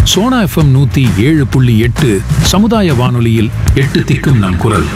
Sona FM நூத்தி ஏழு புள்ளி எட்டு சமுதாய வானொலியில் எட்டு திக்கும் நம் குரல்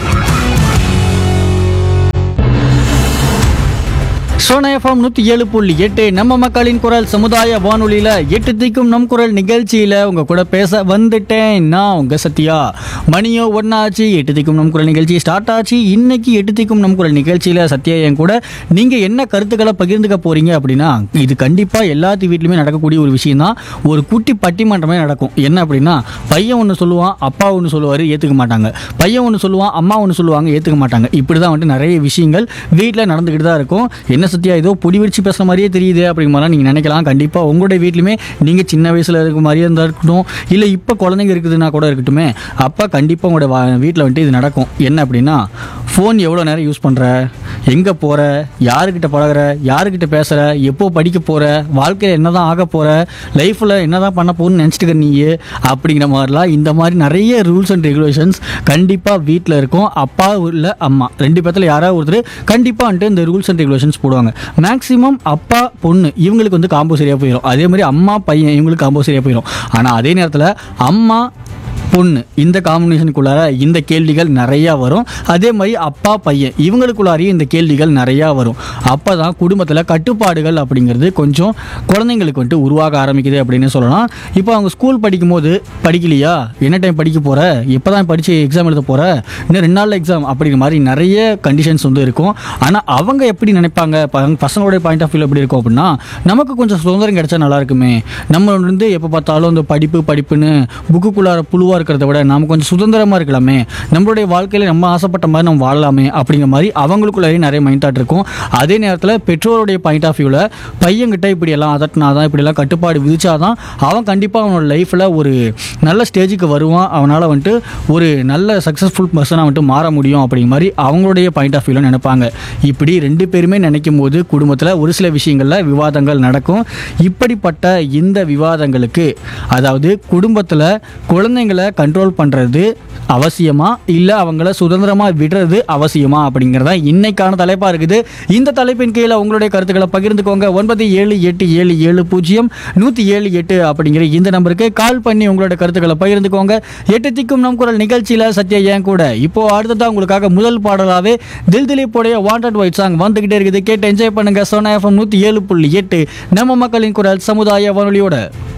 சோனா எஃப்எம் நூற்றி ஏழு புள்ளி எட்டு நம்ம மக்களின் குரல் சமுதாய வானொலியில் எட்டு திக்கும் நம் குரல் நிகழ்ச்சியில் உங்கள் கூட பேச வந்துட்டேன் நான் உங்கள் சத்யா மணியோ ஒன்றாச்சு எட்டு திக்கும் நம் குரல் நிகழ்ச்சி ஸ்டார்ட் ஆச்சு இன்னைக்கு எட்டு திக்கும் நம் குரல் நிகழ்ச்சியில் சத்யா என் கூட நீங்கள் என்ன கருத்துக்களை பகிர்ந்துக்க போகிறீங்க அப்படின்னா இது கண்டிப்பாக எல்லாத்து வீட்லையுமே நடக்கக்கூடிய ஒரு விஷயம் தான் ஒரு குட்டி பட்டிமன்றமே நடக்கும் என்ன அப்படின்னா பையன் ஒன்று சொல்லுவான் அப்பா ஒன்று சொல்லுவார் ஏற்றுக்க மாட்டாங்க பையன் ஒன்று சொல்லுவான் அம்மா ஒன்று சொல்லுவாங்க ஏற்றுக்க மாட்டாங்க இப்படி தான் வந்துட்டு நிறைய விஷயங்கள் வீட்டில் நடந்துக்கிட்டு தான் இருக்கும் என்ன சத்தியா ஏதோ பொடி வச்சு பேசுகிற மாதிரியே தெரியுது அப்படிங்கிற மாதிரிலாம் நீங்கள் நினைக்கலாம் கண்டிப்பாக உங்களுடைய வீட்லையுமே நீங்கள் சின்ன வயசில் இருக்க மாதிரியே இருந்தால் இருக்கட்டும் இல்லை இப்போ குழந்தைங்க இருக்குதுன்னா கூட இருக்கட்டுமே அப்போ கண்டிப்பாக உங்களோட வீட்டில் வந்துட்டு இது நடக்கும் என்ன அப்படின்னா ஃபோன் எவ்வளோ நேரம் யூஸ் பண்ணுற எங்கே போகிற யாருக்கிட்ட பழகுற யாருக்கிட்ட பேசுகிற எப்போ படிக்க போகிற வாழ்க்கையில் என்ன தான் ஆக போகிற லைஃப்பில் என்ன தான் பண்ண போகணும்னு நினச்சிட்டு நீ அப்படிங்கிற மாதிரிலாம் இந்த மாதிரி நிறைய ரூல்ஸ் அண்ட் ரெகுலேஷன்ஸ் கண்டிப்பாக வீட்டில் இருக்கும் அப்பா இல்லை அம்மா ரெண்டு பேர்த்தில் யாராவது ஒருத்தர் கண்டிப்பாக வந்துட்டு இந்த ரூல்ஸ் அண்ட் ரெகுலேஷன்ஸ் போடுவாங்க மேக்ஸிமம் அப்பா பொண்ணு இவங்களுக்கு வந்து காம்போ சரியாக போயிடும் அதே மாதிரி அம்மா பையன் இவங்களுக்கு காம்போ சரியாக போயிடும் ஆனால் அதே நேரத்தில் அம்மா பொண்ணு இந்த காம்பினேஷனுக்குள்ளார இந்த கேள்விகள் நிறையா வரும் அதே மாதிரி அப்பா பையன் இவங்களுக்குள்ளாரையும் இந்த கேள்விகள் நிறையா வரும் அப்போ தான் குடும்பத்தில் கட்டுப்பாடுகள் அப்படிங்கிறது கொஞ்சம் குழந்தைங்களுக்கு வந்துட்டு உருவாக ஆரம்பிக்குது அப்படின்னு சொல்லலாம் இப்போ அவங்க ஸ்கூல் படிக்கும்போது படிக்கலையா என்ன டைம் படிக்க போகிற எப்போ தான் படித்து எக்ஸாம் எழுத போகிற இன்னும் ரெண்டு நாளில் எக்ஸாம் அப்படிங்கிற மாதிரி நிறைய கண்டிஷன்ஸ் வந்து இருக்கும் ஆனால் அவங்க எப்படி நினைப்பாங்க ப- பசங்களோட பாயிண்ட் ஆஃப் வியூ எப்படி இருக்கும் அப்படின்னா நமக்கு கொஞ்சம் சுதந்திரம் கிடைச்சா நல்லா இருக்குமே நம்ம வந்து எப்போ பார்த்தாலும் இந்த படிப்பு படிப்புன்னு புக்குக்குள்ளார புழுவாக இருக்கிறத விட நாம கொஞ்சம் சுதந்திரமாக இருக்கலாமே நம்மளுடைய வாழ்க்கையில் நம்ம ஆசைப்பட்ட மாதிரி நம்ம வாழலாமே அப்படிங்கிற மாதிரி அவங்களுக்குள்ளேயே நிறைய மைண்ட் தாட் இருக்கும் அதே நேரத்தில் பெற்றோருடைய பாயிண்ட் ஆஃப் வியூவில் பையன்கிட்ட இப்படியெல்லாம் அதட்டினாதான் இப்படியெல்லாம் கட்டுப்பாடு விதிச்சாதான் அவன் கண்டிப்பாக அவனோட லைஃப்பில் ஒரு நல்ல ஸ்டேஜுக்கு வருவான் அவனால் வந்துட்டு ஒரு நல்ல சக்ஸஸ்ஃபுல் பர்சனாக வந்துட்டு மாற முடியும் அப்படிங்கிற மாதிரி அவங்களுடைய பாயிண்ட் ஆஃப் வியூவில் நினைப்பாங்க இப்படி ரெண்டு பேருமே நினைக்கும் போது குடும்பத்தில் ஒரு சில விஷயங்களில் விவாதங்கள் நடக்கும் இப்படிப்பட்ட இந்த விவாதங்களுக்கு அதாவது குடும்பத்தில் குழந்தைங்களை கண்ட்ரோல் பண்ணுறது அவசியமா இல்லை அவங்கள சுதந்திரமாக விடுறது அவசியமா அப்படிங்கிறதா இன்னைக்கான தலைப்பாக இருக்குது இந்த தலைப்பின் கீழே உங்களுடைய கருத்துக்களை பகிர்ந்துக்கோங்க ஒன்பது ஏழு எட்டு ஏழு ஏழு பூஜ்ஜியம் நூற்றி ஏழு எட்டு அப்படிங்கிற இந்த நம்பருக்கு கால் பண்ணி உங்களோட கருத்துக்களை பகிர்ந்துக்கோங்க எட்டு திக்கும் நம் குரல் நிகழ்ச்சியில் சத்யா ஏன் கூட இப்போ அடுத்ததா உங்களுக்காக முதல் பாடலாவே தில் திலீப்போடைய வாண்டட் ஒயிட் சாங் வந்துகிட்டே இருக்குது கேட்டு என்ஜாய் பண்ணுங்க சோனா எஃப்எம் நூற்றி ஏழு புள்ளி எட்டு நம்ம மக்களின் குரல் சமுதாய வானொலியோட